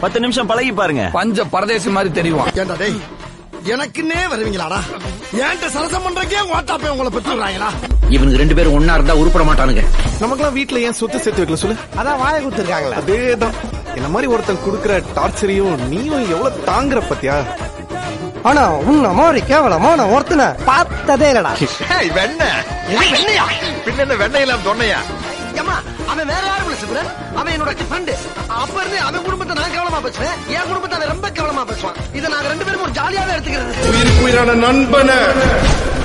பத்து நிமிஷம் பழகி பாருங்க பஞ்ச பரதேசி மாதிரி தெரியும் ஏண்டா டேய் எனக்குன்னே வருவீங்களாடா ஏன்ட்ட சரசம் பண்றக்கே ஓட்டாப்பே உங்களை பெற்றுறாங்களா இவனுக்கு ரெண்டு பேரும் ஒன்னா இருந்தா உருப்பட மாட்டானுங்க நமக்கெல்லாம் வீட்ல ஏன் சொத்து சேர்த்து வைக்கல சொல்லு அதான் வாய கொடுத்துருக்காங்களா அதேதான் இந்த மாதிரி ஒருத்தன் குடுக்கற டார்ச்சரையும் நீயும் எவ்வளவு தாங்குற பத்தியா ஆனா உன்ன மாதிரி கேவலமான ஒருத்தனை பார்த்ததே இல்லடா வெண்ணையா பின்ன என்ன வெண்ணெய் இல்லாம சொன்னையா ஏம்மா, அவன் வேற யாரும் இல்ல சிம்ரன் அவன் என்னோட ஃப்ரெண்டு அப்ப இருந்து அவன் குடும்பத்தை நான் கவனமா பேசுவேன் என் குடும்பத்தை அவன் ரொம்ப கவனமா பேசுவான் இதை நாங்க ரெண்டு பேரும் ஒரு ஜாலியாவே எடுத்துக்கிறது உயிருக்கு உயிரான நண்பனை